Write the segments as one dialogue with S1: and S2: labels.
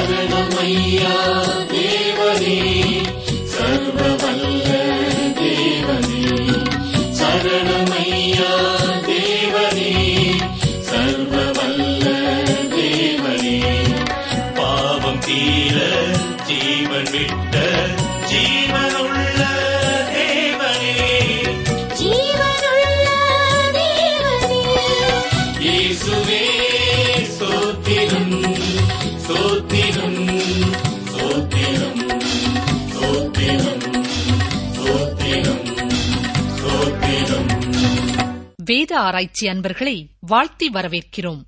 S1: சரணமையா தேவனே சர்வ வல்ல தேவனே சரணமையா தேவனே சர்வ வல்ல தேவனே பாவம் தீர ஜீவன் விட்ட ஜீவனுள்ள தேவனே
S2: ஜீவனுள்ள தேவனே
S1: இயேசுவே ஸ்தோத்திரம் ஸ்தோத்திரம் ஸ்தோத்திரம் ஸ்தோத்திரம் ஸ்தோத்திரம் ஸ்தோத்திரம்
S3: வேத ஆராய்ச்சி அன்பர்களை வாழ்த்தி வரவேற்கிறோம்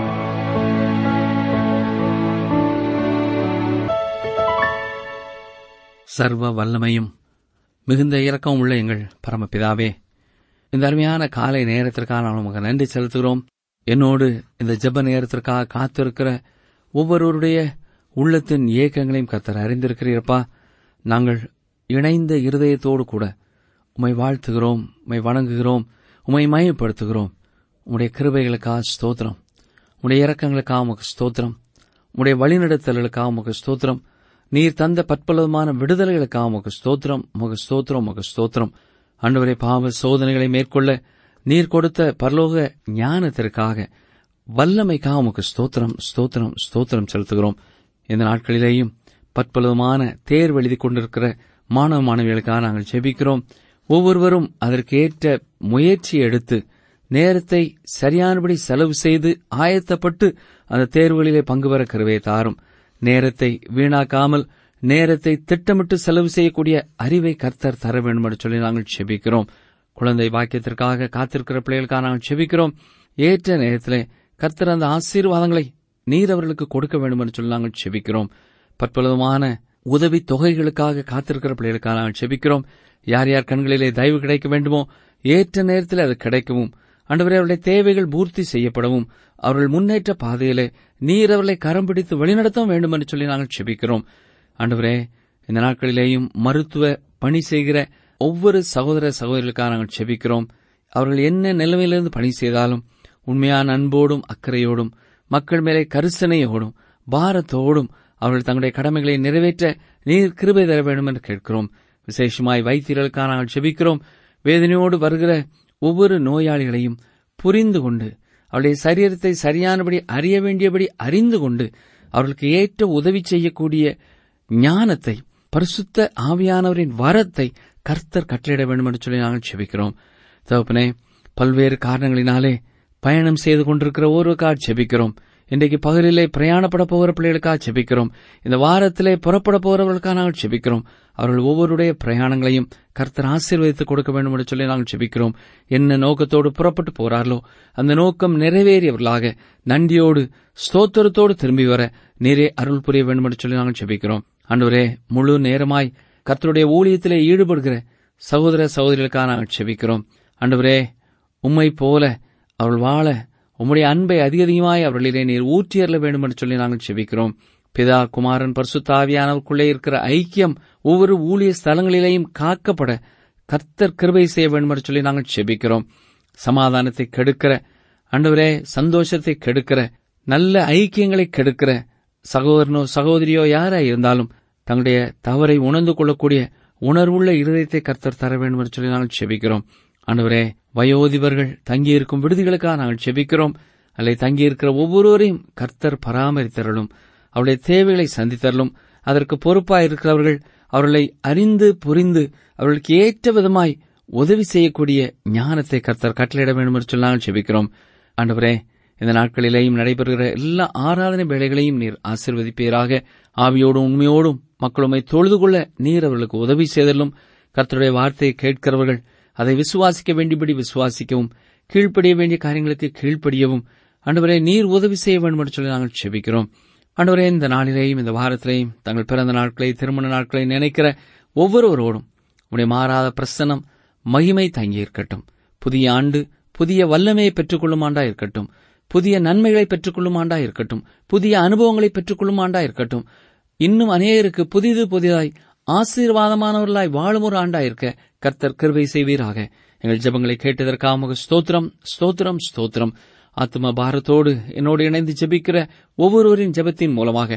S4: சர்வ வல்லமையும் மிகுந்த இரக்கம் உள்ள எங்கள் பரமபிதாவே இந்த அருமையான காலை நேரத்திற்காக நான் உமக்கு நன்றி செலுத்துகிறோம் என்னோடு இந்த ஜெப நேரத்திற்காக காத்திருக்கிற ஒவ்வொருவருடைய உள்ளத்தின் இயக்கங்களையும் கத்தர் அறிந்திருக்கிறீரப்பா நாங்கள் இணைந்த இருதயத்தோடு கூட உம்மை வாழ்த்துகிறோம் உம்மை வணங்குகிறோம் உம்மை மயப்படுத்துகிறோம் உம்முடைய கிருபைகளுக்காக ஸ்தோத்திரம் உம்முடைய இரக்கங்களுக்காக உமக்கு ஸ்தோத்திரம் உம்முடைய வழிநடத்தல்களுக்காக உமக்கு ஸ்தோத்திரம் நீர் தந்த பற்பலவிதமான விடுதலைகளுக்காக உமக்கு ஸ்தோத்திரம் உமக்கு ஸ்தோத்திரம் உமக்கு ஸ்தோத்திரம் ஆண்டவரே பாவ சோதனைகளை மேற்கொள்ள நீர் கொடுத்த பரலோக ஞானத்திற்காக வல்லமைக்காக உமக்கு ஸ்தோத்திரம் ஸ்தோத்திரம் ஸ்தோத்திரம் செலுத்துகிறோம் இந்த நாட்களிலேயும் பற்பலவிதமான தேர்வு எழுதி கொண்டிருக்கிற மாணவ மாணவிகளுக்காக நாங்கள் ஜெபிக்கிறோம் ஒவ்வொருவரும் அதற்கு ஏற்ற முயற்சி எடுத்து நேரத்தை சரியானபடி செலவு செய்து ஆயத்தப்பட்டு அந்த தேர்வுகளிலே பங்கு பெற கருவே தாரும் நேரத்தை வீணாக்காமல் நேரத்தை திட்டமிட்டு செலவு செய்யக்கூடிய அறிவை கர்த்தர் தர வேண்டும் என்று சொல்லி நாங்கள் செபிக்கிறோம் குழந்தை பாக்கியத்திற்காக காத்திருக்கிற பிள்ளைகளுக்காக நாங்கள் செபிக்கிறோம் ஏற்ற நேரத்திலே கர்த்தர் அந்த ஆசீர்வாதங்களை நீர் அவர்களுக்கு கொடுக்க வேண்டும் என்று சொல்லி நாங்கள் செபிக்கிறோம் பற்பலவிதமான உதவி தொகைகளுக்காக காத்திருக்கிற பிள்ளைகளுக்காக நாங்கள் செபிக்கிறோம் யார் யார் கண்களிலே தயவு கிடைக்க வேண்டுமோ ஏற்ற நேரத்தில் அது கிடைக்கவும் ஆண்டவரே அவருடைய தேவைகள் பூர்த்தி செய்யப்படவும் அவர்கள் முன்னேற்ற பாதையிலே நீர் அவர்களை கரம் பிடித்து வழிநடத்தவும் வேண்டும் என்று சொல்லி நாங்கள் செபிக்கிறோம் ஆண்டவரே இந்த நாட்களிலேயும் மருத்துவ பணி செய்கிற ஒவ்வொரு சகோதர சகோதரிகளுக்காக நாங்கள் செபிக்கிறோம் அவர்கள் என்ன நிலைமையிலிருந்து பணி செய்தாலும் உண்மையான அன்போடும் அக்கறையோடும் மக்கள் மேலே கரிசனையோடும் பாரத்தோடும் அவர்கள் தங்களுடைய கடமைகளை நிறைவேற்ற நீர் கிருபை தர வேண்டும் என்று கேட்கிறோம் விசேஷமாய் வைத்தியர்களுக்காக நாங்கள் செபிக்கிறோம் வேதனையோடு வருகிற ஒவ்வொரு நோயாளிகளையும் புரிந்து கொண்டு அவருடைய சரீரத்தை சரியானபடி அறிய வேண்டியபடி அறிந்து கொண்டு அவர்களுக்கு ஏற்ற உதவி செய்யக்கூடிய ஞானத்தை பரிசுத்த ஆவியானவரின் வரத்தை கர்த்தர் கட்டளையிட வேண்டும் என்று சொல்லி நாங்கள் செபிக்கிறோம் தகப்பனே பல்வேறு காரணங்களினாலே பயணம் செய்து கொண்டிருக்கிற ஒருவருக்காக செபிக்கிறோம் இன்றைக்கு பகலிலே பிரயாணப்பட போகிற பிள்ளைகளுக்காக செபிக்கிறோம் இந்த வாரத்திலே புறப்பட போகிறவர்களுக்காக நாங்கள் செபிக்கிறோம் அவர்கள் ஒவ்வொருடைய பிரயாணங்களையும் கர்த்தர் ஆசீர்வதித்து கொடுக்க வேண்டும் என்று சொல்லி நாங்கள் செபிக்கிறோம் என்ன நோக்கத்தோடு புறப்பட்டு போகிறார்களோ அந்த நோக்கம் நிறைவேறியவர்களாக நன்றியோடு ஸ்தோத்திரத்தோடு திரும்பி வர நீரே அருள் புரிய வேண்டும் என்று சொல்லி நாங்கள் செபிக்கிறோம் அன்றுவரே முழு நேரமாய் கர்த்தருடைய ஊழியத்திலே ஈடுபடுகிற சகோதர சகோதரிகளுக்காக நாங்கள் செபிக்கிறோம் அன்றுவரே உம்மை போல அவர்கள் வாழ உம்முடைய அன்பை அதிக அதிகமாய் அவர்களிலே நீர் ஊற்றியறல வேண்டும் என்று சொல்லி நாங்கள் செபிக்கிறோம் பிதா குமாரன் பரிசுத்தாவியானவருக்குள்ளே இருக்கிற ஐக்கியம் ஒவ்வொரு ஊழிய ஸ்தலங்களிலேயும் காக்கப்பட கர்த்தர் கிருபை செய்ய வேண்டும் என்று சொல்லி நாங்கள் செபிக்கிறோம் சமாதானத்தை கெடுக்கிற அண்டவரே சந்தோஷத்தை கெடுக்கிற நல்ல ஐக்கியங்களை கெடுக்கிற சகோதரனோ சகோதரியோ யாரா இருந்தாலும் தங்களுடைய தவறை உணர்ந்து கொள்ளக்கூடிய உணர்வுள்ள இருதயத்தை கர்த்தர் தர வேண்டும் என்று சொல்லி நாங்கள் செபிக்கிறோம் ஆண்டவரே வயோதிபர்கள் தங்கியிருக்கும் விடுதிகளுக்காக நாங்கள் செபிக்கிறோம் அல்லை தங்கியிருக்கிற ஒவ்வொருவரையும் கர்த்தர் பராமரித்தரலும் அவருடைய தேவைகளை சந்தித்தரலும் அதற்கு பொறுப்பாயிருக்கிறவர்கள் அவர்களை அறிந்து புரிந்து அவர்களுக்கு ஏற்ற விதமாய் உதவி செய்யக்கூடிய ஞானத்தை கர்த்தர் கட்டளையிட வேண்டும் என்று சொல்லி நாங்கள் செபிக்கிறோம் ஆண்டவரே இந்த நாட்களிலேயும் நடைபெறுகிற எல்லா ஆராதனை வேலைகளையும் நீர் ஆசிர்வதிப்பீராக ஆவியோடும் உண்மையோடும் மக்களுமை தொழுது கொள்ள நீர் அவர்களுக்கு உதவி செய்தலும் கர்த்தருடைய வார்த்தையை கேட்கிறவர்கள் அதை விசுவாசிக்க வேண்டியபடி விசுவாசிக்கவும் கீழ்ப்படிய வேண்டிய காரியங்களுக்கு கீழ்ப்படியவும் ஆண்டவரே நீர் உதவி செய்ய வேண்டும் என்று சொல்லி நாங்கள் செபிக்கிறோம் ஆண்டவரே இந்த நாளிலேயும் இந்த வாரத்திலேயும் தங்கள் பிறந்த நாட்களை திருமண நாட்களை நினைக்கிற ஒவ்வொருவரோடும் உடைய மாறாத பிரசனம் மகிமை தங்கியிருக்கட்டும் புதிய ஆண்டு புதிய வல்லமையை பெற்றுக்கொள்ளும் ஆண்டா இருக்கட்டும் புதிய நன்மைகளை பெற்றுக்கொள்ளும் ஆண்டா இருக்கட்டும் புதிய அனுபவங்களை பெற்றுக்கொள்ளும் ஆண்டா இருக்கட்டும் இன்னும் அநேகருக்கு புதிது புதிதாய் ஆசீர்வாதமானவர்களாய் வாழும் ஒரு ஆண்டா இருக்க கர்த்தர் கிருபை செய்வீராக எங்கள் ஜெபங்களை கேட்டதற்காக உமக்கு ஸ்தோத்திரம் ஸ்தோத்திரம் ஸ்தோத்திரம் ஆத்ம பாரத்தோடு என்னோடு இணைந்து ஜெபிக்கிற ஒவ்வொருவரின் ஜெபத்தின் மூலமாக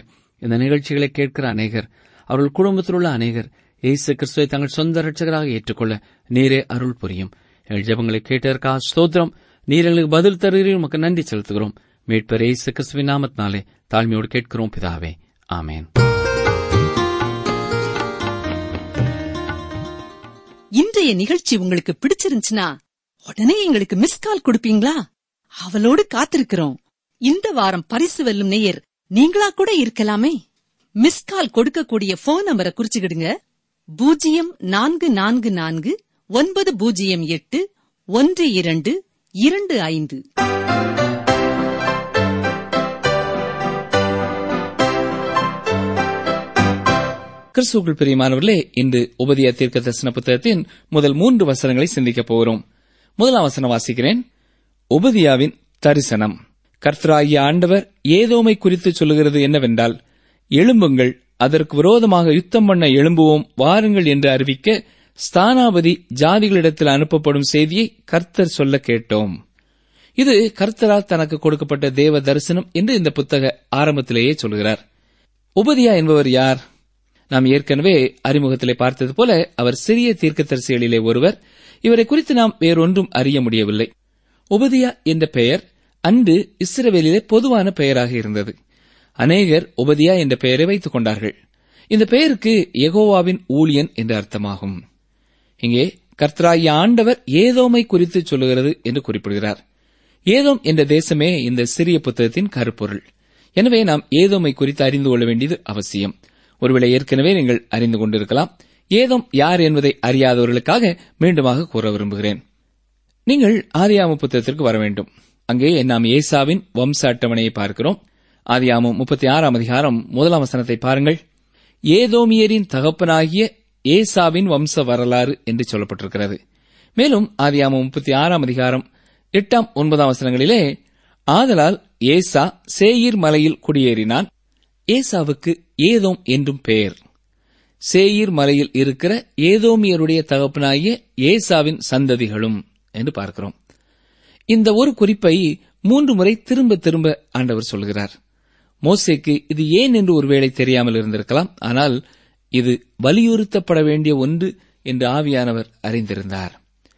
S4: இந்த நிகழ்ச்சிகளை கேட்கிற அநேகர் அவர்கள் குடும்பத்தில் உள்ள அநேகர் இயேசு கிறிஸ்துவை தங்கள் சொந்த ரட்சகராக ஏற்றுக்கொள்ள நீரே அருள் புரியும் எங்கள் ஜெபங்களை கேட்டதற்காக ஸ்தோத்திரம் நீர் எங்களுக்கு பதில் தருகிறீர் உமக்கு நன்றி செலுத்துகிறோம் மீட்பர் இயேசு கிறிஸ்துவின் நாமத்தினாலே தாழ்மையோடு கேட்கிறோம் பிதாவே ஆமேன்
S5: இன்றைய நிகழ்ச்சி உங்களுக்கு பிடிச்சிருந்துச்சுன்னா உடனே எங்களுக்கு மிஸ் கால் கொடுப்பீங்களா அவளோடு காத்திருக்கிறோம் இந்த வாரம் பரிசு வெல்லும் நேயர் நீங்களா கூட இருக்கலாமே மிஸ் கால் கொடுக்கக்கூடிய போன் நம்பரை குறிச்சுக்கிடுங்க பூஜ்ஜியம் நான்கு நான்கு நான்கு ஒன்பது பூஜ்ஜியம் எட்டு ஒன்று இரண்டு இரண்டு ஐந்து
S4: கிறிஸ்துவுக்குள் பிரியமானவர்களே இன்று உபதிய தீர்க்க தரிசன புத்தகத்தின் முதல் மூன்று வசனங்களை சிந்திக்கப் போகிறோம் முதலாம் வசனம் வாசிக்கிறேன் உபதியாவின் தரிசனம் கர்த்தராகிய ஆண்டவர் ஏதோமை குறித்து சொல்லுகிறது என்னவென்றால் எழும்புங்கள் அதற்கு விரோதமாக யுத்தம் பண்ண எழும்புவோம் வாருங்கள் என்று அறிவிக்க ஸ்தானாபதி ஜாதிகளிடத்தில் அனுப்பப்படும் செய்தியை கர்த்தர் சொல்ல கேட்டோம் இது கர்த்தரால் தனக்கு கொடுக்கப்பட்ட தேவ தரிசனம் என்று இந்த புத்தக ஆரம்பத்திலேயே சொல்கிறார் உபதியா என்பவர் யார் நாம் ஏற்கனவே அறிமுகத்திலே பார்த்தது போல அவர் சிறிய தீர்க்கதரிசிகளிலே ஒருவர் இவரை குறித்து நாம் வேறொன்றும் அறிய முடியவில்லை உபதியா என்ற பெயர் அன்று இஸ்ரவேலிலே பொதுவான பெயராக இருந்தது அநேகர் உபதியா என்ற பெயரை வைத்துக் கொண்டார்கள் இந்த பெயருக்கு யெகோவாவின் ஊழியன் என்று அர்த்தமாகும் இங்கே கர்த்தராகிய ஆண்டவர் ஏதோமை குறித்து சொல்லுகிறது என்று குறிப்பிடுகிறார் ஏதோம் என்ற தேசமே இந்த சிறிய புத்தகத்தின் கருப்பொருள் எனவே நாம் ஏதோமை குறித்து அறிந்து கொள்ள வேண்டியது அவசியம் ஒருவேளை ஏற்கனவே நீங்கள் அறிந்து கொண்டிருக்கலாம் ஏதோம் யார் என்பதை அறியாதவர்களுக்காக மீண்டுமாக கூற விரும்புகிறேன் நீங்கள் ஆதியாம புத்தகத்திற்கு வர வேண்டும் அங்கே நாம் ஏசாவின் வம்ச அட்டவணையை பார்க்கிறோம் ஆதியாமம் முப்பத்தி ஆறாம் அதிகாரம் முதலாம் வசனத்தை பாருங்கள் ஏதோமியரின் தகப்பனாகிய ஏசாவின் வம்ச வரலாறு என்று சொல்லப்பட்டிருக்கிறது மேலும் ஆதியாமம் முப்பத்தி ஆறாம் அதிகாரம் எட்டாம் ஒன்பதாம் வசனங்களிலே ஆதலால் ஏசா சேயீர் மலையில் குடியேறினான் ஏசாவுக்கு ஏதோம் என்றும் பெயர் சேயீர் மலையில் இருக்கிற ஏதோமியருடைய தகப்பனாகிய ஏசாவின் சந்ததிகளும் என்று பார்க்கிறோம் இந்த ஒரு குறிப்பை மூன்று முறை திரும்ப திரும்ப ஆண்டவர் சொல்கிறார் மோசேக்கு இது ஏன் என்று ஒருவேளை தெரியாமல் இருந்திருக்கலாம் ஆனால் இது வலியுறுத்தப்பட வேண்டிய ஒன்று என்று ஆவியானவர் அறிந்திருந்தார்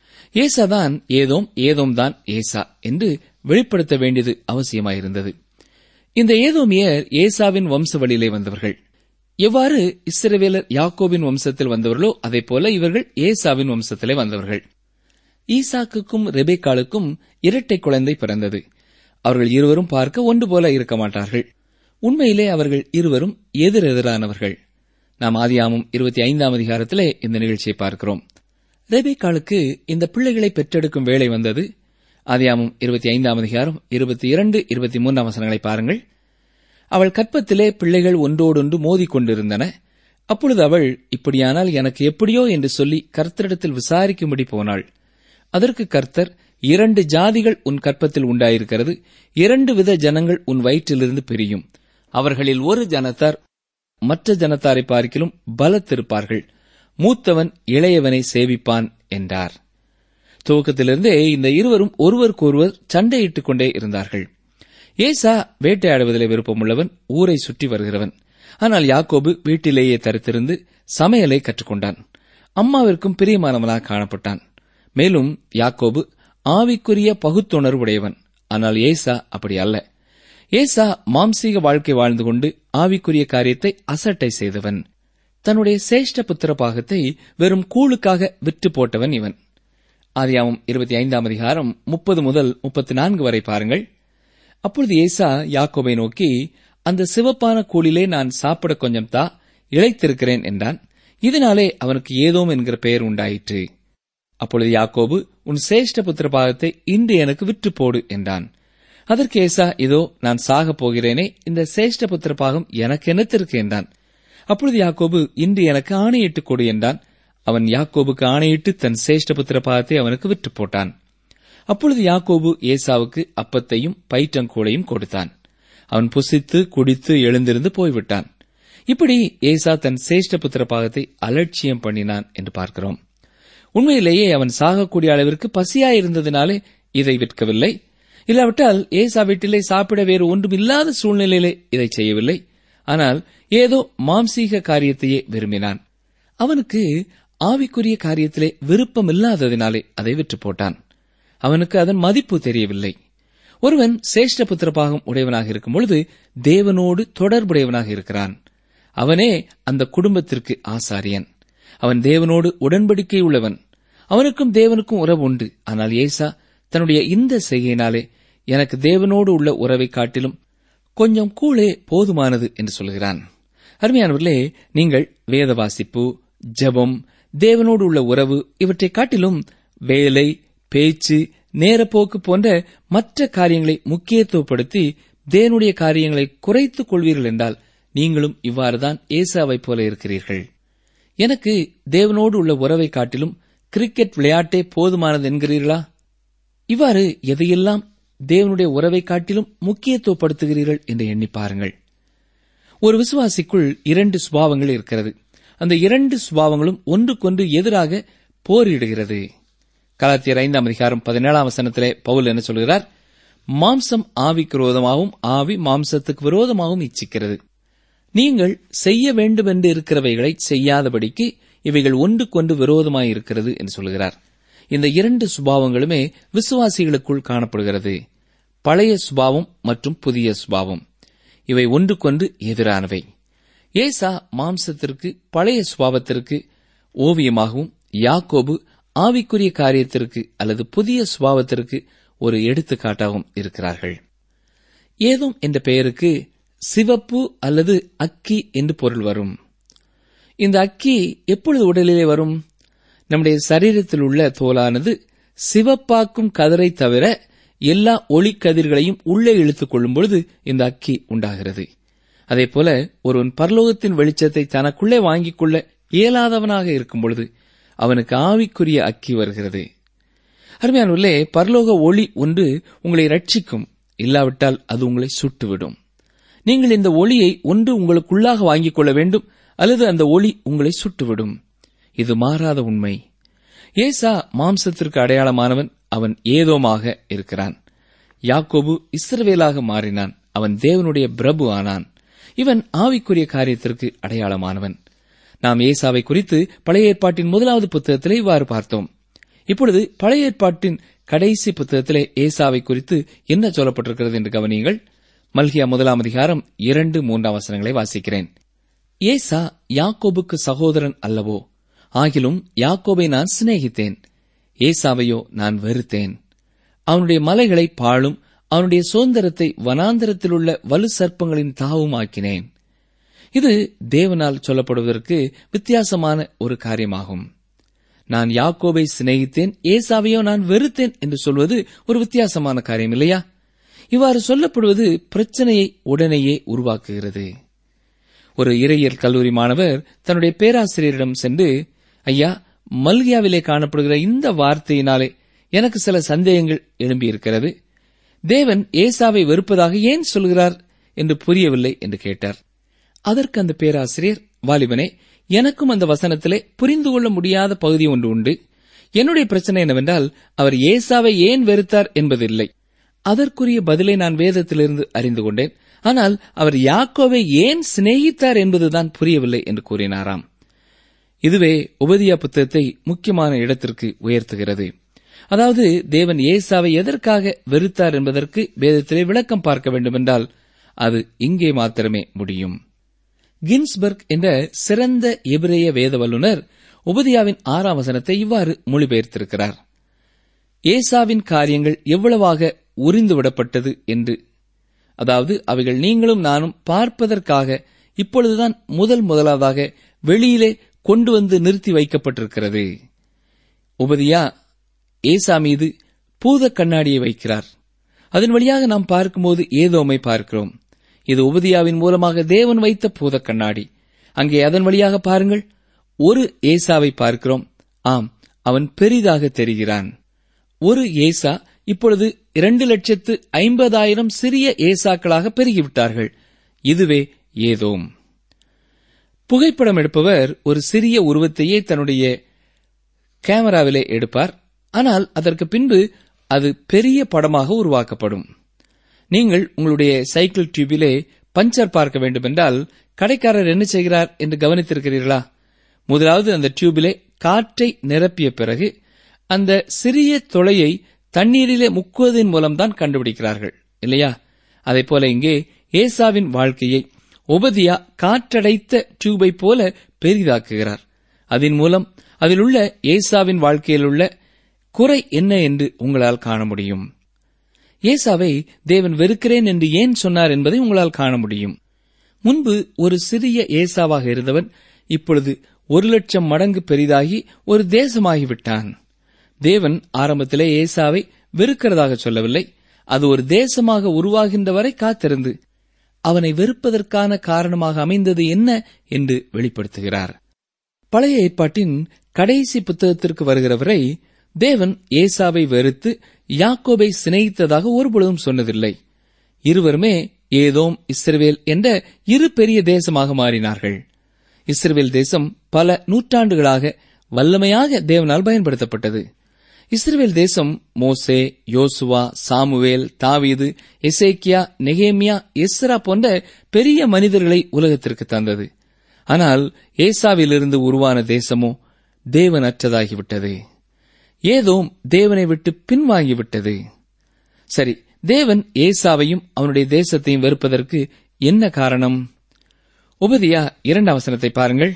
S4: ஏசாதான் ஏதோம் ஏதோம் தான் ஏசா என்று வெளிப்படுத்த வேண்டியது அவசியமாயிருந்தது இந்த ஏதோமியர் ஏசாவின் வம்ச வழியிலே வந்தவர்கள் எவ்வாறு இஸ்ரவேலர் யாக்கோபின் வம்சத்தில் வந்தவர்களோ அதே போல இவர்கள் ஏசாவின் வம்சத்திலே வந்தவர்கள் ஈசாக்குக்கும் ரெபேக்காளுக்கும் இரட்டை குழந்தை பிறந்தது அவர்கள் இருவரும் பார்க்க ஒன்று போல இருக்க மாட்டார்கள் உண்மையிலே அவர்கள் இருவரும் எதிரெதிரானவர்கள் நாம் ஆதியாமும் இருபத்தி ஐந்தாம் அதிகாரத்திலே இந்த நிகழ்ச்சியை பார்க்கிறோம் ரெபேக்காளுக்கு இந்த பிள்ளைகளை பெற்றெடுக்கும் வேலை வந்தது ஆதியாமும் இருபத்தி ஐந்தாம் அதிகாரம் இருபத்தி இரண்டு இருபத்தி மூன்றாம் வசனங்களை பாருங்கள் அவள் கற்பத்திலே பிள்ளைகள் ஒன்றோடொன்று மோதிக்கொண்டிருந்தன அப்பொழுது அவள் இப்படியானால் எனக்கு எப்படியோ என்று சொல்லி கர்த்தரிடத்தில் விசாரிக்கும்படி போனாள் அதற்கு கர்த்தர் இரண்டு ஜாதிகள் உன் கற்பத்தில் உண்டாயிருக்கிறது இரண்டு வித ஜனங்கள் உன் வயிற்றிலிருந்து பிரியும் அவர்களில் ஒரு ஜனத்தார் மற்ற ஜனத்தாரை பார்க்கிலும் பலத்திருப்பார்கள் மூத்தவன் இளையவனை சேவிப்பான் என்றார் துவக்கத்திலிருந்தே இந்த இருவரும் ஒருவருக்கொருவர் சண்டையிட்டுக் கொண்டே இருந்தார்கள் ஏசா வேட்டையாடுவதிலே விருப்பமுள்ளவன் ஊரை சுற்றி வருகிறவன் ஆனால் யாக்கோபு வீட்டிலேயே தரித்திருந்து சமையலை கற்றுக்கொண்டான் அம்மாவிற்கும் பிரியமானவனாக காணப்பட்டான் மேலும் யாக்கோபு ஆவிக்குரிய பகுத்துணர்வுடையவன் ஆனால் ஏசா அப்படி அல்ல ஏசா மாம்சீக வாழ்க்கை வாழ்ந்து கொண்டு ஆவிக்குரிய காரியத்தை அசட்டை செய்தவன் தன்னுடைய சேஷ்ட புத்திர பாகத்தை வெறும் கூழுக்காக விற்று போட்டவன் இவன் ஆதியாமம் இருபத்தி ஐந்தாம் அதிகாரம் முப்பது முதல் முப்பத்தி நான்கு வரை பாருங்கள் அப்பொழுது ஏசா யாக்கோபை நோக்கி அந்த சிவப்பான கூலிலே நான் சாப்பிட கொஞ்சம் தா இழைத்திருக்கிறேன் என்றான் இதனாலே அவனுக்கு ஏதோம் என்கிற பெயர் உண்டாயிற்று அப்பொழுது யாக்கோபு உன் சேஷ்ட புத்திர பாகத்தை இன்று எனக்கு விற்று போடு என்றான் அதற்கு ஏசா இதோ நான் சாகப் போகிறேனே இந்த சேஷ்ட புத்திர பாகம் எனக்கு என்னத்திற்கு என்றான் அப்பொழுது யாக்கோபு இன்று எனக்கு ஆணையிட்டு கொடு என்றான் அவன் யாக்கோபுக்கு ஆணையிட்டு தன் சேஷ்ட புத்திர பாகத்தை அவனுக்கு விற்று போட்டான் அப்பொழுது யாக்கோபு ஏசாவுக்கு அப்பத்தையும் பயிற்றங்கூடையும் கொடுத்தான் அவன் புசித்து குடித்து எழுந்திருந்து போய்விட்டான் இப்படி ஏசா தன் சேஷ்ட புத்திர பாகத்தை அலட்சியம் பண்ணினான் என்று பார்க்கிறோம் உண்மையிலேயே அவன் சாகக்கூடிய அளவிற்கு பசியாயிருந்ததினாலே இதை விற்கவில்லை இல்லாவிட்டால் ஏசா வீட்டிலே சாப்பிட வேறு ஒன்றும் இல்லாத சூழ்நிலையிலே இதை செய்யவில்லை ஆனால் ஏதோ மாம்சீக காரியத்தையே விரும்பினான் அவனுக்கு ஆவிக்குரிய காரியத்திலே விருப்பம் இல்லாததினாலே அதை விற்று போட்டான் அவனுக்கு அதன் மதிப்பு தெரியவில்லை ஒருவன் சேஷ்ட புத்திரபாகம் உடையவனாக இருக்கும் பொழுது தேவனோடு தொடர்புடையவனாக இருக்கிறான் அவனே அந்த குடும்பத்திற்கு ஆசாரியன் அவன் தேவனோடு உடன்படிக்கை உள்ளவன் அவனுக்கும் தேவனுக்கும் உறவு உண்டு ஆனால் ஏசா தன்னுடைய இந்த செய்கையினாலே எனக்கு தேவனோடு உள்ள உறவை காட்டிலும் கொஞ்சம் கூழே போதுமானது என்று சொல்கிறான் அருமையானவர்களே நீங்கள் வேத வாசிப்பு ஜெபம் தேவனோடு உள்ள உறவு இவற்றை காட்டிலும் வேலை பேச்சு நேரப்போக்கு போன்ற மற்ற காரியங்களை முக்கியத்துவப்படுத்தி தேவனுடைய காரியங்களை குறைத்துக் கொள்வீர்கள் என்றால் நீங்களும் இவ்வாறுதான் ஏசாவைப் போல இருக்கிறீர்கள் எனக்கு தேவனோடு உள்ள உறவை காட்டிலும் கிரிக்கெட் விளையாட்டே போதுமானது என்கிறீர்களா இவ்வாறு எதையெல்லாம் தேவனுடைய உறவை காட்டிலும் முக்கியத்துவப்படுத்துகிறீர்கள் என்று எண்ணி பாருங்கள் ஒரு விசுவாசிக்குள் இரண்டு சுபாவங்கள் இருக்கிறது அந்த இரண்டு சுபாவங்களும் ஒன்றுக்கொன்று எதிராக போரிடுகிறது கலாத்தியர் ஐந்தாம் அதிகாரம் பதினேழாம் வசனத்திலே பவுல் என்ன சொல்கிறார் மாம்சம் ஆவிக்கு விரோதமாகவும் ஆவி மாம்சத்துக்கு விரோதமாகவும் இச்சிக்கிறது நீங்கள் செய்ய வேண்டுமென்று இருக்கிறவைகளை செய்யாதபடிக்கு இவைகள் ஒன்றுக்கொன்று விரோதமாய் இருக்கிறது என்று சொல்கிறார் இந்த இரண்டு சுபாவங்களுமே விசுவாசிகளுக்குள் காணப்படுகிறது பழைய சுபாவம் மற்றும் புதிய சுபாவம் இவை ஒன்றுக்கொன்று எதிரானவை ஏசா மாம்சத்திற்கு பழைய சுபாவத்திற்கு ஓவியமாகவும் யாக்கோபு ஆவிக்குரிய காரியத்திற்கு அல்லது புதிய சுபாவத்திற்கு ஒரு எடுத்துக்காட்டாகவும் இருக்கிறார்கள் ஏதும் என்ற பெயருக்கு சிவப்பு அல்லது அக்கி என்று பொருள் வரும் இந்த அக்கி எப்பொழுது உடலிலே வரும் நம்முடைய சரீரத்தில் உள்ள தோலானது சிவப்பாக்கும் கதிரை தவிர எல்லா ஒளிக்கதிர்களையும் உள்ளே இழுத்துக் கொள்ளும் பொழுது இந்த அக்கி உண்டாகிறது அதேபோல ஒருவன் பரலோகத்தின் வெளிச்சத்தை தனக்குள்ளே வாங்கிக் கொள்ள இயலாதவனாக இருக்கும் பொழுது அவனுக்கு ஆவிக்குரிய அக்கி வருகிறது அருமையானவர்களே பரலோக ஒளி ஒன்று உங்களை ரட்சிக்கும் இல்லாவிட்டால் அது உங்களை சுட்டுவிடும் நீங்கள் இந்த ஒளியை ஒன்று உங்களுக்குள்ளாக வாங்கிக் கொள்ள வேண்டும் அல்லது அந்த ஒளி உங்களை சுட்டுவிடும் இது மாறாத உண்மை ஏசா மாம்சத்திற்கு அடையாளமானவன் அவன் ஏதோமாக இருக்கிறான் யாக்கோபு இஸ்ரவேலாக மாறினான் அவன் தேவனுடைய பிரபு ஆனான் இவன் ஆவிக்குரிய காரியத்திற்கு அடையாளமானவன் நாம் ஏசாவை குறித்து பழைய ஏற்பாட்டின் முதலாவது புத்தகத்திலே இவ்வாறு பார்த்தோம் இப்பொழுது பழைய ஏற்பாட்டின் கடைசி புத்தகத்திலே ஏசாவை குறித்து என்ன சொல்லப்பட்டிருக்கிறது என்று கவனியுங்கள் மல்கியா முதலாம் அதிகாரம் இரண்டு மூன்றாம் வசனங்களை வாசிக்கிறேன் ஏசா யாக்கோபுக்கு சகோதரன் அல்லவோ ஆகிலும் யாக்கோபை நான் சிநேகித்தேன் ஏசாவையோ நான் வெறுத்தேன் அவனுடைய மலைகளை பாழும் அவனுடைய சுதந்திரத்தை வனாந்தரத்திலுள்ள வலு சர்ப்பங்களின் தாவும் ஆக்கினேன் இது தேவனால் சொல்லப்படுவதற்கு வித்தியாசமான ஒரு காரியமாகும் நான் யாக்கோபை சிநேகித்தேன் ஏசாவையோ நான் வெறுத்தேன் என்று சொல்வது ஒரு வித்தியாசமான காரியம் இல்லையா இவ்வாறு சொல்லப்படுவது பிரச்சனையை உடனேயே உருவாக்குகிறது ஒரு இறையியல் கல்லூரி மாணவர் தன்னுடைய பேராசிரியரிடம் சென்று ஐயா மல்கியாவிலே காணப்படுகிற இந்த வார்த்தையினாலே எனக்கு சில சந்தேகங்கள் எழும்பியிருக்கிறது தேவன் ஏசாவை வெறுப்பதாக ஏன் சொல்கிறார் என்று புரியவில்லை என்று கேட்டார் அதற்கு அந்த பேராசிரியர் வாலிபனே எனக்கும் அந்த வசனத்திலே புரிந்து கொள்ள முடியாத பகுதி ஒன்று உண்டு என்னுடைய பிரச்சனை என்னவென்றால் அவர் ஏசாவை ஏன் வெறுத்தார் என்பதில்லை அதற்குரிய பதிலை நான் வேதத்திலிருந்து அறிந்து கொண்டேன் ஆனால் அவர் யாக்கோவை ஏன் சிநேகித்தார் என்பதுதான் புரியவில்லை என்று கூறினாராம் இதுவே உபதியா புத்தகத்தை முக்கியமான இடத்திற்கு உயர்த்துகிறது அதாவது தேவன் ஏசாவை எதற்காக வெறுத்தார் என்பதற்கு வேதத்திலே விளக்கம் பார்க்க வேண்டுமென்றால் அது இங்கே மாத்திரமே முடியும் கின்ஸ்பர்க் என்ற சிறந்த எபிரேய வேத வல்லுநர் உபதியாவின் ஆறாம் வசனத்தை இவ்வாறு மொழிபெயர்த்திருக்கிறார் ஏசாவின் காரியங்கள் எவ்வளவாக உறிந்துவிடப்பட்டது என்று அதாவது அவைகள் நீங்களும் நானும் பார்ப்பதற்காக இப்பொழுதுதான் முதல் முதலாவதாக வெளியிலே கொண்டு வந்து நிறுத்தி வைக்கப்பட்டிருக்கிறது உபதியா ஏசா மீது பூத கண்ணாடியை வைக்கிறார் அதன் வழியாக நாம் பார்க்கும்போது ஏதோமை பார்க்கிறோம் இது உபதியாவின் மூலமாக தேவன் வைத்த பூத கண்ணாடி அங்கே அதன் வழியாக பாருங்கள் ஒரு ஏசாவை பார்க்கிறோம் ஆம் அவன் பெரிதாக தெரிகிறான் ஒரு ஏசா இப்பொழுது இரண்டு லட்சத்து ஐம்பதாயிரம் சிறிய ஏசாக்களாக பெருகிவிட்டார்கள் இதுவே ஏதோம் புகைப்படம் எடுப்பவர் ஒரு சிறிய உருவத்தையே தன்னுடைய கேமராவிலே எடுப்பார் ஆனால் அதற்கு பின்பு அது பெரிய படமாக உருவாக்கப்படும் நீங்கள் உங்களுடைய சைக்கிள் டியூபிலே பஞ்சர் பார்க்க வேண்டுமென்றால் கடைக்காரர் என்ன செய்கிறார் என்று கவனித்திருக்கிறீர்களா முதலாவது அந்த டியூபிலே காற்றை நிரப்பிய பிறகு அந்த சிறிய துளையை தண்ணீரிலே முக்குவதன் மூலம்தான் கண்டுபிடிக்கிறார்கள் இல்லையா அதைப் போல இங்கே ஏசாவின் வாழ்க்கையை உபதியா காற்றடைத்த டியூபை போல பெரிதாக்குகிறார் அதன் மூலம் அதிலுள்ள ஏசாவின் வாழ்க்கையில் உள்ள குறை என்ன என்று உங்களால் காண முடியும் ஏசாவை தேவன் வெறுக்கிறேன் என்று ஏன் சொன்னார் என்பதை உங்களால் காண முடியும் முன்பு ஒரு சிறிய ஏசாவாக இருந்தவன் இப்பொழுது ஒரு லட்சம் மடங்கு பெரிதாகி ஒரு தேசமாகிவிட்டான் தேவன் ஆரம்பத்திலே ஏசாவை வெறுக்கிறதாக சொல்லவில்லை அது ஒரு தேசமாக உருவாகின்ற வரை காத்திருந்து அவனை வெறுப்பதற்கான காரணமாக அமைந்தது என்ன என்று வெளிப்படுத்துகிறார் பழைய ஏற்பாட்டின் கடைசி புத்தகத்திற்கு வருகிறவரை தேவன் ஏசாவை வெறுத்து யாக்கோபை சிநேகித்ததாக ஒருபொழுதும் சொன்னதில்லை இருவருமே ஏதோம் இஸ்ரவேல் என்ற இரு பெரிய தேசமாக மாறினார்கள் இஸ்ரவேல் தேசம் பல நூற்றாண்டுகளாக வல்லமையாக தேவனால் பயன்படுத்தப்பட்டது இஸ்ரவேல் தேசம் மோசே யோசுவா சாமுவேல் தாவீது எசேக்கியா நெகேமியா எஸ்ரா போன்ற பெரிய மனிதர்களை உலகத்திற்கு தந்தது ஆனால் ஏசாவிலிருந்து உருவான தேசமோ தேவனற்றதாகிவிட்டது ஏதோம் தேவனை விட்டு பின்வாங்கிவிட்டது சரி தேவன் ஏசாவையும் அவனுடைய தேசத்தையும் வெறுப்பதற்கு என்ன காரணம் உபதியா இரண்டாம் வசனத்தை பாருங்கள்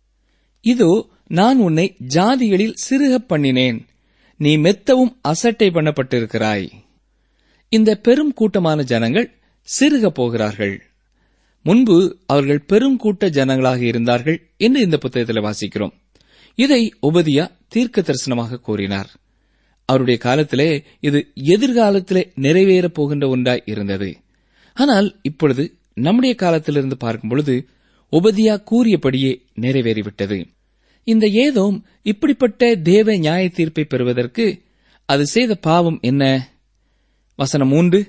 S4: இதோ நான் உன்னை ஜாதிகளில் சிறுகப் பண்ணினேன் நீ மெத்தவும் அசட்டை பண்ணப்பட்டிருக்கிறாய் இந்த பெரும் கூட்டமான ஜனங்கள் சிறுகப் போகிறார்கள் முன்பு அவர்கள் பெரும் கூட்ட ஜனங்களாக இருந்தார்கள் என்று இந்த புத்தகத்தில் வாசிக்கிறோம் இதை உபதியா தீர்க்க தரிசனமாக கூறினார் அவருடைய காலத்திலே இது எதிர்காலத்திலே நிறைவேறப் போகின்ற ஒன்றாய் இருந்தது ஆனால் இப்பொழுது நம்முடைய காலத்திலிருந்து பார்க்கும் பொழுது உபதியா கூறியபடியே நிறைவேறிவிட்டது இந்த ஏதோம் இப்படிப்பட்ட தேவ நியாய தீர்ப்பை பெறுவதற்கு அது செய்த பாவம் என்ன வசனம் மூன்று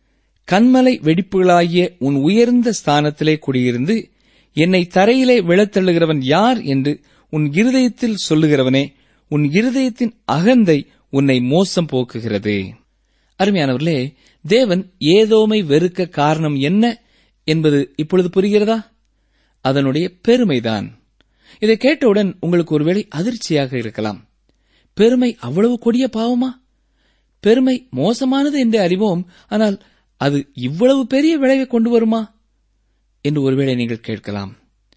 S4: கண்மலை வெடிப்புகளாகிய உன் உயர்ந்த ஸ்தானத்திலே குடியிருந்து என்னை தரையிலே விழத்தள்ளுகிறவன் யார் என்று உன் இருதயத்தில் சொல்லுகிறவனே உன் இருதயத்தின் அகந்தை உன்னை மோசம் போக்குகிறது அருமையானவர்களே தேவன் ஏதோமை வெறுக்க காரணம் என்ன என்பது இப்பொழுது புரிகிறதா அதனுடைய பெருமைதான் இதை கேட்டவுடன் உங்களுக்கு ஒருவேளை அதிர்ச்சியாக இருக்கலாம் பெருமை அவ்வளவு கொடிய பாவமா பெருமை மோசமானது என்று அறிவோம் ஆனால் அது இவ்வளவு பெரிய விளைவை கொண்டு வருமா என்று ஒருவேளை நீங்கள் கேட்கலாம்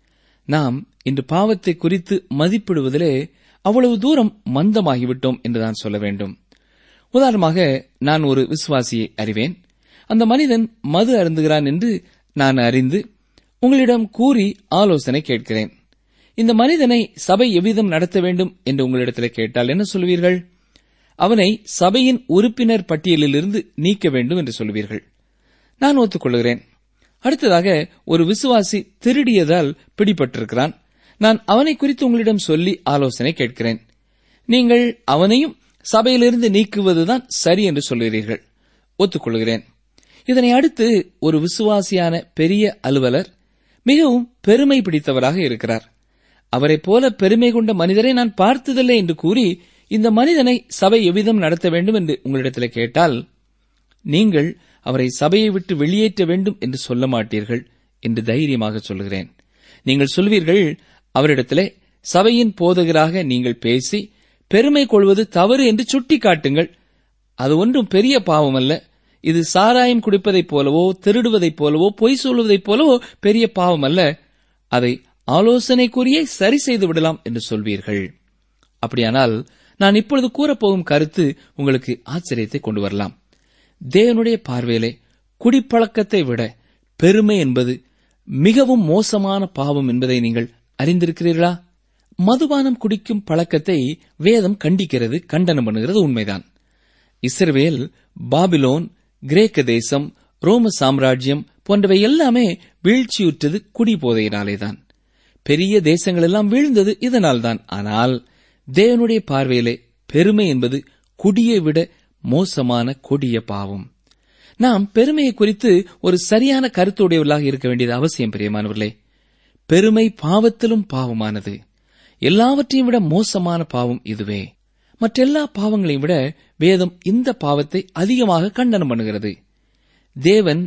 S4: நாம் இன்று பாவத்தை குறித்து மதிப்பிடுவதிலே அவ்வளவு தூரம் மந்தமாகிவிட்டோம் என்றுதான் சொல்ல வேண்டும் உதாரணமாக நான் ஒரு விசுவாசியை அறிவேன் அந்த மனிதன் மது அருந்துகிறான் என்று நான் அறிந்து உங்களிடம் கூறி ஆலோசனை கேட்கிறேன் இந்த மனிதனை சபை எவ்விதம் நடத்த வேண்டும் என்று உங்களிடத்தில் கேட்டால் என்ன சொல்வீர்கள் அவனை சபையின் உறுப்பினர் பட்டியலிலிருந்து நீக்க வேண்டும் என்று சொல்வீர்கள் நான் ஒத்துக்கொள்கிறேன் அடுத்ததாக ஒரு விசுவாசி திருடியதால் பிடிபட்டிருக்கிறான் நான் அவனை குறித்து உங்களிடம் சொல்லி ஆலோசனை கேட்கிறேன் நீங்கள் அவனையும் சபையிலிருந்து நீக்குவதுதான் சரி என்று சொல்கிறீர்கள் ஒத்துக்கொள்கிறேன் இதனை அடுத்து ஒரு விசுவாசியான பெரிய அலுவலர் மிகவும் பெருமை பிடித்தவராக இருக்கிறார் அவரைப் போல பெருமை கொண்ட மனிதரை நான் பார்த்ததில்லை என்று கூறி இந்த மனிதனை சபை எவ்விதம் நடத்த வேண்டும் என்று உங்களிடத்தில் கேட்டால் நீங்கள் அவரை சபையை விட்டு வெளியேற்ற வேண்டும் என்று சொல்ல மாட்டீர்கள் என்று தைரியமாக சொல்கிறேன் நீங்கள் சொல்வீர்கள் அவரிடத்திலே சபையின் போதகராக நீங்கள் பேசி பெருமை கொள்வது தவறு என்று சுட்டிக்காட்டுங்கள் அது ஒன்றும் பெரிய பாவம் அல்ல இது சாராயம் குடிப்பதைப் போலவோ திருடுவதைப் போலவோ பொய் சொல்வதைப் போலவோ பெரிய பாவம் அல்ல அதை ஆலோசனைக்குரிய சரி செய்து விடலாம் என்று சொல்வீர்கள் அப்படியானால் நான் இப்பொழுது கூறப்போகும் கருத்து உங்களுக்கு ஆச்சரியத்தை கொண்டு வரலாம் தேவனுடைய பார்வையிலே குடிப்பழக்கத்தை விட பெருமை என்பது மிகவும் மோசமான பாவம் என்பதை நீங்கள் அறிந்திருக்கிறீர்களா மதுபானம் குடிக்கும் பழக்கத்தை வேதம் கண்டிக்கிறது கண்டனம் பண்ணுகிறது உண்மைதான் இஸ்ரவேல் பாபிலோன் கிரேக்க தேசம் ரோம சாம்ராஜ்யம் போன்றவை எல்லாமே வீழ்ச்சியுற்றது குடி போதையினாலேதான் பெரிய தேசங்கள் எல்லாம் வீழ்ந்தது இதனால்தான் ஆனால் தேவனுடைய பார்வையிலே பெருமை என்பது குடியை விட மோசமான கொடிய பாவம் நாம் பெருமையை குறித்து ஒரு சரியான கருத்துடையவர்களாக இருக்க வேண்டியது அவசியம் பிரியமானவர்களே பெருமை பாவத்திலும் பாவமானது எல்லாவற்றையும் விட மோசமான பாவம் இதுவே மற்றெல்லா பாவங்களையும் விட வேதம் இந்த பாவத்தை அதிகமாக கண்டனம் பண்ணுகிறது தேவன்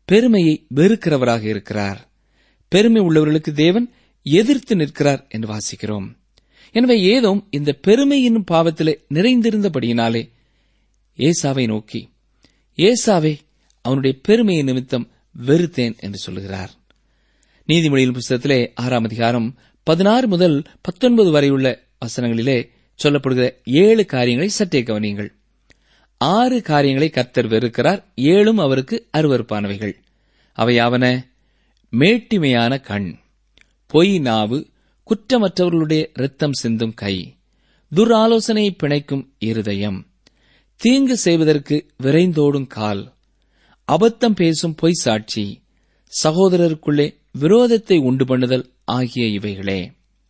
S4: பெருமையை வெறுக்கிறவராக இருக்கிறார் பெருமை உள்ளவர்களுக்கு தேவன் எதிர்த்து நிற்கிறார் என்று வாசிக்கிறோம் எனவே ஏதோம் இந்த பெருமை என்னும் பாவத்திலே நிறைந்திருந்தபடியினாலே ஏசாவை நோக்கி ஏசாவே அவனுடைய பெருமையை நிமித்தம் வெறுத்தேன் என்று சொல்லுகிறார் நீதிமொழியின் புஸ்தகத்திலே ஆறாம் அதிகாரம் பதினாறு முதல் பத்தொன்பது வரை உள்ள வசனங்களிலே சொல்லப்படுகிற ஏழு காரியங்களை சற்றே கவனியுங்கள் ஆறு காரியங்களை கர்த்தர் வெறுக்கிறார் ஏழும் அவருக்கு அருவருப்பானவைகள் அவையாவன மேட்டிமையான கண் பொய் நாவு குற்றமற்றவர்களுடைய இரத்தம் சிந்தும் கை துராலோசனையை பிணைக்கும் இருதயம் தீங்கு செய்வதற்கு விரைந்தோடும் கால் அபத்தம் பேசும் பொய் சாட்சி சகோதரருக்குள்ளே விரோதத்தை உண்டு பண்ணுதல் ஆகிய இவைகளே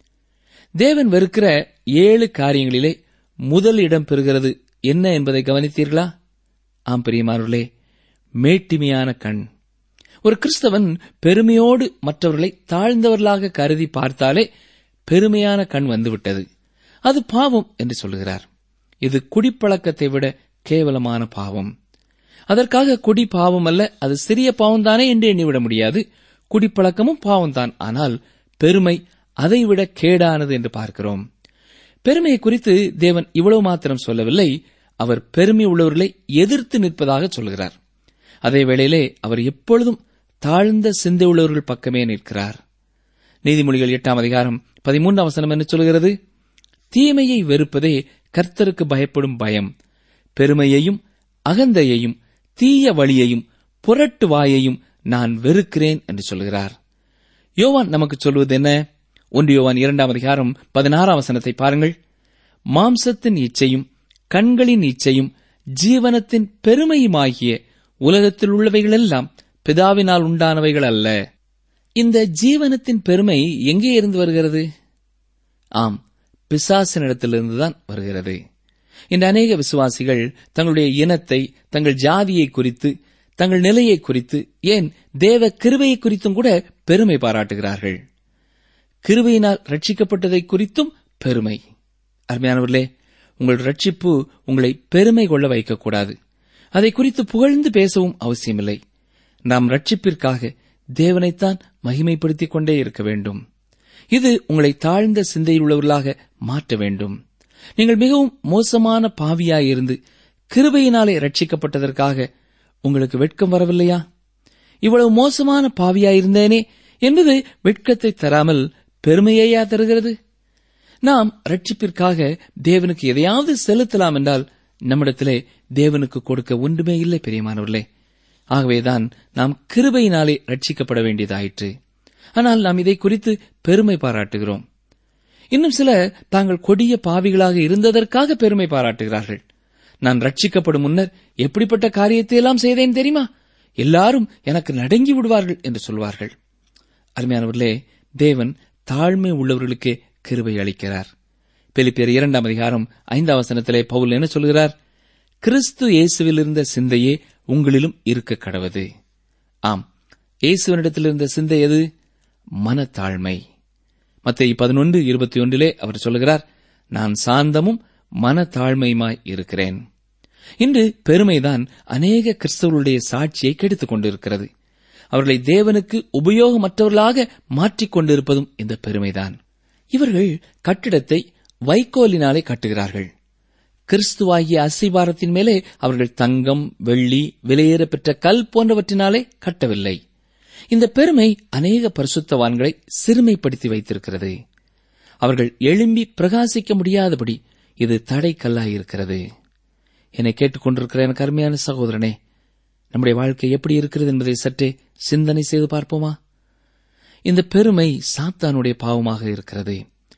S4: தேவன் வெறுக்கிற ஏழு காரியங்களிலே முதல் இடம் பெறுகிறது என்ன என்பதை கவனித்தீர்களா ஆம் பிரியமானவர்களே மேட்டிமையான கண் ஒரு கிறிஸ்தவன் பெருமையோடு மற்றவர்களை தாழ்ந்தவர்களாக கருதி பார்த்தாலே பெருமையான கண் வந்துவிட்டது அது பாவம் என்று சொல்லுகிறார் இது குடிப்பழக்கத்தை விட கேவலமான பாவம் அதற்காக குடி பாவம் அல்ல அது சிறிய பாவம்தானே என்று எண்ணிவிட முடியாது குடிப்பழக்கமும் பாவம்தான் ஆனால் பெருமை அதைவிட கேடானது என்று பார்க்கிறோம் பெருமையை குறித்து தேவன் இவ்வளவு மாத்திரம் சொல்லவில்லை அவர் பெருமை உள்ளவர்களை எதிர்த்து நிற்பதாக சொல்கிறார் அதே வேளையிலே அவர் எப்பொழுதும் தாழ்ந்த சிந்தை உள்ளவர்கள் பக்கமே நிற்கிறார் நீதிமொழிகள் எட்டாம் அதிகாரம் பதிமூன்றாம் வசனம் என்ன சொல்கிறது தீமையை வெறுப்பதே கர்த்தருக்கு பயப்படும் பயம் பெருமையையும் அகந்தையையும் தீய வழியையும் புரட்டு வாயையும் நான் வெறுக்கிறேன் என்று சொல்கிறார் யோவான் நமக்கு சொல்வது என்ன ஒன்று யோவான் இரண்டாம் அதிகாரம் பதினாறாம் வசனத்தை பாருங்கள் மாம்சத்தின் இச்சையும் கண்களின் இச்சையும் ஜீவனத்தின் பெருமையுமாகிய உலகத்தில் உள்ளவைகளெல்லாம் பிதாவினால் உண்டானவைகள் அல்ல இந்த ஜீவனத்தின் பெருமை எங்கே இருந்து வருகிறது ஆம் பிசாசினிடத்திலிருந்துதான் வருகிறது இந்த அநேக விசுவாசிகள் தங்களுடைய இனத்தை தங்கள் ஜாதியை குறித்து தங்கள் நிலையை குறித்து ஏன் தேவ கிருபையை குறித்தும் கூட பெருமை பாராட்டுகிறார்கள் கிருபையினால் ரட்சிக்கப்பட்டதை குறித்தும் பெருமை அருமையானவர்களே உங்கள் ரட்சிப்பு உங்களை பெருமை கொள்ள வைக்கக்கூடாது அதை குறித்து புகழ்ந்து பேசவும் அவசியமில்லை நாம் ரட்சிப்பிற்காக தேவனைத்தான் மகிமைப்படுத்திக் கொண்டே இருக்க வேண்டும் இது உங்களை தாழ்ந்த சிந்தையில் உள்ளவர்களாக மாற்ற வேண்டும் நீங்கள் மிகவும் மோசமான பாவியாயிருந்து கிருபையினாலே ரட்சிக்கப்பட்டதற்காக உங்களுக்கு வெட்கம் வரவில்லையா இவ்வளவு மோசமான பாவியாயிருந்தேனே என்பது வெட்கத்தை தராமல் பெருமையையா தருகிறது நாம் ரட்சிப்பிற்காக தேவனுக்கு எதையாவது செலுத்தலாம் என்றால் நம்மிடத்திலே தேவனுக்கு கொடுக்க ஒன்றுமே இல்லை பெரியமானவர்களே ஆகவேதான் நாம் கிருபையினாலே ரட்சிக்கப்பட வேண்டியதாயிற்று ஆனால் நாம் இதை குறித்து பெருமை பாராட்டுகிறோம் இன்னும் சிலர் தாங்கள் கொடிய பாவிகளாக இருந்ததற்காக பெருமை பாராட்டுகிறார்கள் நான் ரட்சிக்கப்படும் முன்னர் எப்படிப்பட்ட காரியத்தை எல்லாம் செய்தேன் தெரியுமா எல்லாரும் எனக்கு நடுங்கி விடுவார்கள் என்று சொல்வார்கள் அருமையானவர்களே தேவன் தாழ்மை உள்ளவர்களுக்கே கிருபை அளிக்கிறார் பெலிப்பியர் இரண்டாம் அதிகாரம் ஐந்தாம் வசனத்திலே பவுல் என்ன சொல்கிறார் கிறிஸ்து இயேசுவில் இருந்த சிந்தையே உங்களிலும் இருக்க கடவது ஆம் இயேசுவனிடத்தில் இருந்த சிந்தை எது மனத்தாழ்மை மத்திய பதினொன்று இருபத்தி ஒன்றிலே அவர் சொல்கிறார் நான் சாந்தமும் மனத்தாழ்மையுமாய் இருக்கிறேன் இன்று பெருமைதான் அநேக கிறிஸ்தவர்களுடைய சாட்சியை கெடுத்துக் கொண்டிருக்கிறது அவர்களை தேவனுக்கு உபயோகமற்றவர்களாக மாற்றிக் கொண்டிருப்பதும் இந்த பெருமைதான் இவர்கள் கட்டிடத்தை வைக்கோலினாலே கட்டுகிறார்கள் கிறிஸ்துவாகிய அசிவாரத்தின் மேலே அவர்கள் தங்கம் வெள்ளி விலையேற பெற்ற கல் போன்றவற்றினாலே கட்டவில்லை இந்த பெருமை அநேக பரிசுத்தவான்களை சிறுமைப்படுத்தி வைத்திருக்கிறது அவர்கள் எழும்பி பிரகாசிக்க முடியாதபடி இது தடைக்கல்லாயிருக்கிறது என்னை கேட்டுக்கொண்டிருக்கிற எனக்கு அருமையான சகோதரனே நம்முடைய வாழ்க்கை எப்படி இருக்கிறது என்பதை சற்றே சிந்தனை செய்து பார்ப்போமா இந்த பெருமை சாத்தானுடைய பாவமாக இருக்கிறது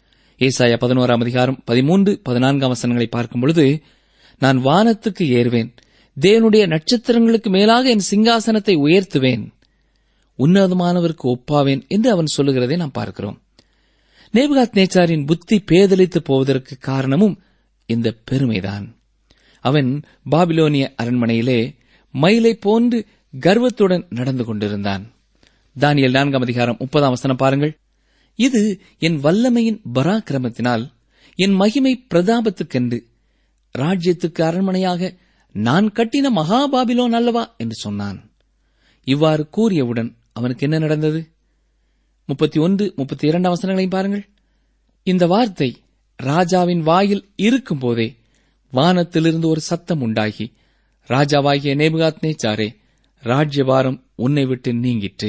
S4: ஏசாயா பதினோராம் அதிகாரம் பதிமூன்று பதினான்காம் வசனங்களை பார்க்கும் பொழுது நான் வானத்துக்கு ஏறுவேன் தேவனுடைய நட்சத்திரங்களுக்கு மேலாக என் சிங்காசனத்தை உயர்த்துவேன் உன்னதமானவருக்கு ஒப்பாவேன் என்று அவன் சொல்லுகிறதை நாம் பார்க்கிறோம் நேபுகாத் நேச்சாரின் புத்தி பேதலித்து போவதற்கு காரணமும் இந்த பெருமைதான் அவன் பாபிலோனிய அரண்மனையிலே மயிலை போன்று கர்வத்துடன் நடந்து கொண்டிருந்தான் தானியல் நான்காம் அதிகாரம் முப்பதாம் வசனம் பாருங்கள் இது என் வல்லமையின் பராக்கிரமத்தினால் என் மகிமை பிரதாபத்துக்கென்று ராஜ்யத்துக்கு அரண்மனையாக நான் கட்டின மகாபாபிலோன் அல்லவா என்று சொன்னான் இவ்வாறு கூறியவுடன் அவனுக்கு என்ன நடந்தது முப்பத்தி ஒன்று முப்பத்தி இரண்டாம் வசனங்களையும் பாருங்கள் இந்த வார்த்தை ராஜாவின் வாயில் இருக்கும்போதே வானத்திலிருந்து ஒரு சத்தம் உண்டாகி ராஜாவாகிய நேபுகாத் நேச்சாரே ராஜ்யபாரம் உன்னை விட்டு நீங்கிற்று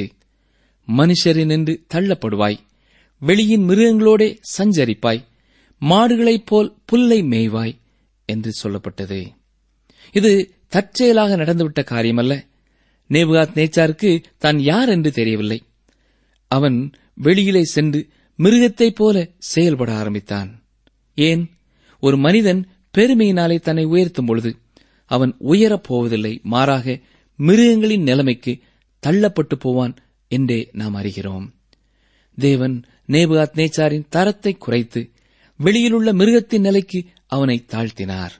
S4: மனுஷரினின்று தள்ளப்படுவாய் வெளியின் மிருகங்களோடே சஞ்சரிப்பாய் மாடுகளைப் போல் புல்லை மேய்வாய் என்று சொல்லப்பட்டது இது தற்செயலாக நடந்துவிட்ட காரியமல்ல நேபுகாத் நேச்சாருக்கு தான் யார் என்று தெரியவில்லை அவன் வெளியிலே சென்று மிருகத்தைப் போல செயல்பட ஆரம்பித்தான் ஏன் ஒரு மனிதன் பெருமையினாலே தன்னை உயர்த்தும் பொழுது அவன் உயரப் போவதில்லை மாறாக மிருகங்களின் நிலைமைக்கு தள்ளப்பட்டு போவான் என்றே நாம் அறிகிறோம் தேவன் நேபுகாத் நேச்சாரின் தரத்தை குறைத்து வெளியிலுள்ள மிருகத்தின் நிலைக்கு அவனை தாழ்த்தினார்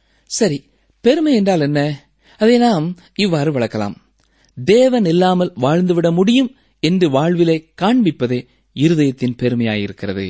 S4: சரி பெருமை என்றால் என்ன அதை நாம் இவ்வாறு விளக்கலாம் தேவன் இல்லாமல் வாழ்ந்துவிட முடியும் என்று வாழ்விலே காண்பிப்பதே இருதயத்தின் பெருமையாயிருக்கிறது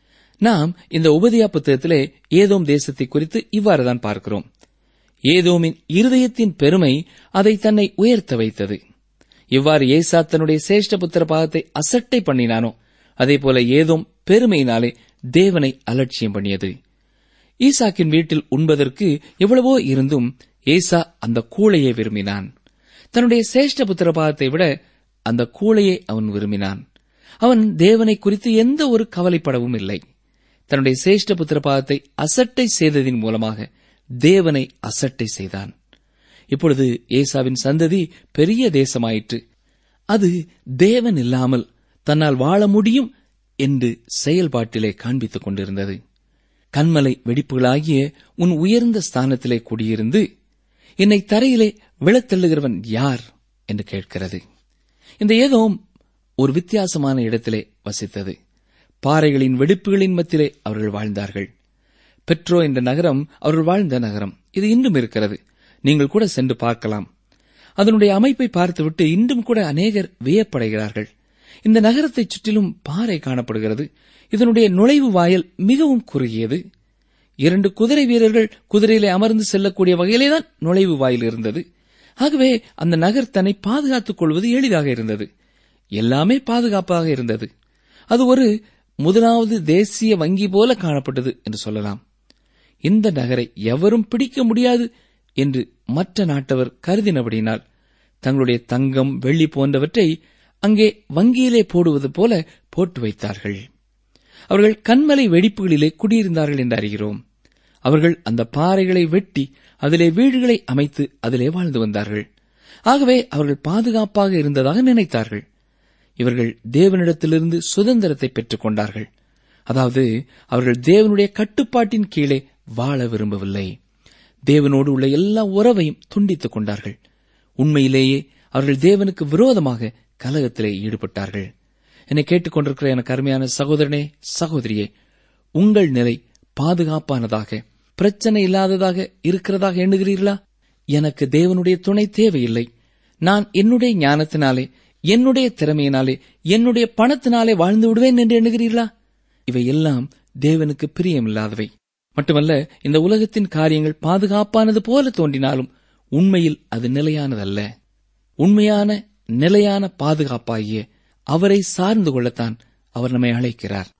S4: நாம் இந்த உபதியா புத்தகத்திலே ஏதோம் தேசத்தை குறித்து இவ்வாறுதான் பார்க்கிறோம் ஏதோமின் இருதயத்தின் பெருமை அதை தன்னை உயர்த்த வைத்தது இவ்வாறு ஏசா தன்னுடைய சேஷ்ட புத்திர பாகத்தை அசட்டை பண்ணினானோ அதேபோல ஏதோம் பெருமையினாலே தேவனை அலட்சியம் பண்ணியது ஈசாக்கின் வீட்டில் உண்பதற்கு எவ்வளவோ இருந்தும் ஏசா அந்த கூளையை விரும்பினான் தன்னுடைய சேஷ்ட புத்திர பாகத்தை விட அந்த கூளையை அவன் விரும்பினான் அவன் தேவனை குறித்து எந்த ஒரு கவலைப்படவும் இல்லை தன்னுடைய சேஷ்ட புத்திர பாகத்தை அசட்டை செய்ததின் மூலமாக தேவனை அசட்டை செய்தான் இப்பொழுது ஏசாவின் சந்ததி பெரிய தேசமாயிற்று அது தேவன் இல்லாமல் தன்னால் வாழ முடியும் என்று செயல்பாட்டிலே காண்பித்துக் கொண்டிருந்தது கண்மலை வெடிப்புகளாகிய உன் உயர்ந்த ஸ்தானத்திலே குடியிருந்து என்னை தரையிலே விழத்தள்ளுகிறவன் யார் என்று கேட்கிறது இந்த ஏதோ ஒரு வித்தியாசமான இடத்திலே வசித்தது பாறைகளின் வெடிப்புகளின் மத்தியிலே அவர்கள் வாழ்ந்தார்கள் பெட்ரோ என்ற நகரம் அவர்கள் வாழ்ந்த நகரம் இது இன்றும் இருக்கிறது நீங்கள் கூட சென்று பார்க்கலாம் அதனுடைய அமைப்பை பார்த்துவிட்டு இன்றும் கூட அநேகர் வியப்படைகிறார்கள் இந்த நகரத்தைச் சுற்றிலும் பாறை காணப்படுகிறது இதனுடைய நுழைவு வாயல் மிகவும் குறுகியது இரண்டு குதிரை வீரர்கள் குதிரையிலே அமர்ந்து செல்லக்கூடிய வகையிலேதான் நுழைவு வாயில் இருந்தது ஆகவே அந்த நகர் தன்னை பாதுகாத்துக் கொள்வது எளிதாக இருந்தது எல்லாமே பாதுகாப்பாக இருந்தது அது ஒரு முதலாவது தேசிய வங்கி போல காணப்பட்டது என்று சொல்லலாம் இந்த நகரை எவரும் பிடிக்க முடியாது என்று மற்ற நாட்டவர் கருதினபடியினால் தங்களுடைய தங்கம் வெள்ளி போன்றவற்றை அங்கே வங்கியிலே போடுவது போல போட்டு வைத்தார்கள் அவர்கள் கண்மலை வெடிப்புகளிலே குடியிருந்தார்கள் என்று அறிகிறோம் அவர்கள் அந்த பாறைகளை வெட்டி அதிலே வீடுகளை அமைத்து அதிலே வாழ்ந்து வந்தார்கள் ஆகவே அவர்கள் பாதுகாப்பாக இருந்ததாக நினைத்தார்கள் இவர்கள் தேவனிடத்திலிருந்து சுதந்திரத்தை பெற்றுக் கொண்டார்கள் அதாவது அவர்கள் தேவனுடைய கட்டுப்பாட்டின் கீழே வாழ விரும்பவில்லை தேவனோடு உள்ள எல்லா உறவையும் துண்டித்துக் கொண்டார்கள் உண்மையிலேயே அவர்கள் தேவனுக்கு விரோதமாக கலகத்திலே ஈடுபட்டார்கள் என்னை கேட்டுக்கொண்டிருக்கிற எனக்கு அருமையான சகோதரனே சகோதரியே உங்கள் நிலை பாதுகாப்பானதாக பிரச்சனை இல்லாததாக இருக்கிறதாக எண்ணுகிறீர்களா எனக்கு தேவனுடைய துணை தேவையில்லை நான் என்னுடைய ஞானத்தினாலே என்னுடைய திறமையினாலே என்னுடைய பணத்தினாலே வாழ்ந்து விடுவேன் என்று எண்ணுகிறீர்களா இவை எல்லாம் தேவனுக்கு பிரியமில்லாதவை மட்டுமல்ல இந்த உலகத்தின் காரியங்கள் பாதுகாப்பானது போல தோன்றினாலும் உண்மையில் அது நிலையானதல்ல உண்மையான நிலையான பாதுகாப்பாகிய அவரை சார்ந்து கொள்ளத்தான் அவர் நம்மை அழைக்கிறார்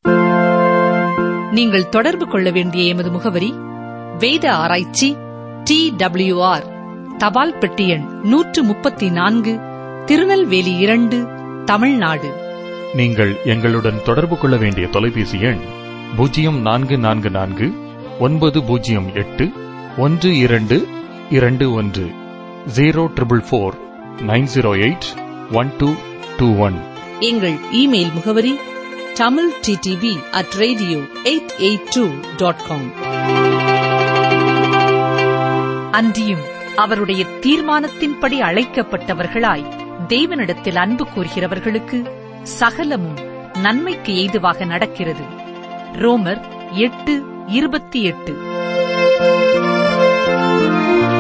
S3: நீங்கள் தொடர்பு கொள்ள வேண்டிய எமது முகவரி வேத ஆராய்ச்சி டி ஆர் தபால் பெட்டி எண் நூற்று முப்பத்தி நான்கு திருநெல்வேலி இரண்டு தமிழ்நாடு
S6: நீங்கள் எங்களுடன் தொடர்பு கொள்ள வேண்டிய தொலைபேசி எண் பூஜ்ஜியம் நான்கு நான்கு நான்கு ஒன்பது பூஜ்ஜியம் எட்டு ஒன்று இரண்டு இரண்டு ஒன்று zero triple four nine zero eight one two two one
S3: எங்கள் இமெயில் முகவரி Tamil DTV at radio eight eight two dot com அன்றியும் அவருடைய தீர்மானத்தின்படி அழைக்கப்பட்டவர்களாய் தேவனிடத்தில் அன்பு கூறுகிறவர்களுக்கு சகலமும் நன்மைக்கு ஏதுவாக நடக்கிறது ரோமர் எட்டு இருபத்தி எட்டு